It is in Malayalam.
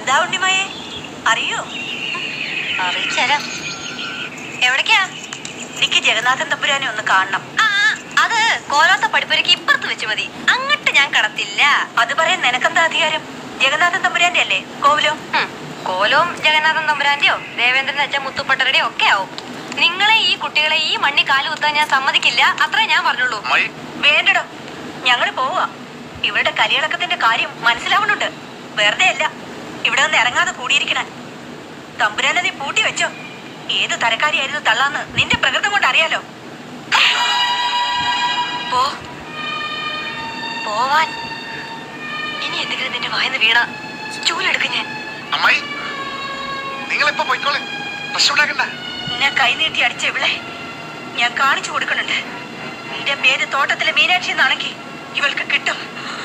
എന്താ ഉണ്ണിമയെ അറിയോ അറിയിച്ചരാം എവിടേക്കാ എനിക്ക് ജഗന്നാഥൻ തമ്പുരാനെ ഒന്ന് കാണണം ആ ആ, അത് കോലാത്ത പഠിപ്പുരക്ക് ഇപ്പുറത്ത് വെച്ച് മതി അങ്ങട്ട് ഞാൻ കടത്തില്ല അത് പറയാൻ നിനക്കെന്താ അധികാരം ജഗന്നാഥൻ തമ്പുരാന്റെ അല്ലേ കോവിലോ ഹും, കോലവും ജഗന്നാഥൻ തമ്പുരാന്റെയോ ദേവേന്ദ്രൻ അച്ഛൻ മുത്തുപ്പട്ടരുടെയോ ഒക്കെ ആവും നിങ്ങളെ ഈ കുട്ടികളെ ഈ മണ്ണി കാല് കുത്താൻ ഞാൻ സമ്മതിക്കില്ല അത്രേ ഞാൻ പറഞ്ഞുള്ളൂ അമ്മായി വേണ്ടടോ ഞങ്ങള് പോവാ ഇവരുടെ കലിയിളക്കത്തിന്റെ കാര്യം മനസ്സിലാവണുണ്ട് വെറുതെ അല്ല ഇവിടെ നിന്ന് ഇറങ്ങാതെ കൂടിയിരിക്കണ തമ്പുരാനെ നീ പൂട്ടി വെച്ചോ ഏത് തരക്കാരിയായിരുന്നു തള്ളാന്ന് നിന്റെ പ്രകൃതം കൊണ്ട് അറിയാലോ പോ പോവാൻ ഇനി എന്തെങ്കിലും നിന്റെ വായന്ന് വീണ ചൂലെടുക്കും ഞാൻ അമ്മായി നിങ്ങളിപ്പോ പോയിക്കോളെ പ്രശ്നം ഉണ്ടാക്കണ്ട ഞാൻ കൈനീട്ടി അടിച്ച ഇവളെ ഞാൻ കാണിച്ചു കൊടുക്കുന്നുണ്ട് നിന്റെ പേര് തോട്ടത്തിലെ മീനാക്ഷി എന്നാണെങ്കിൽ ഇവൾക്ക് കിട്ടും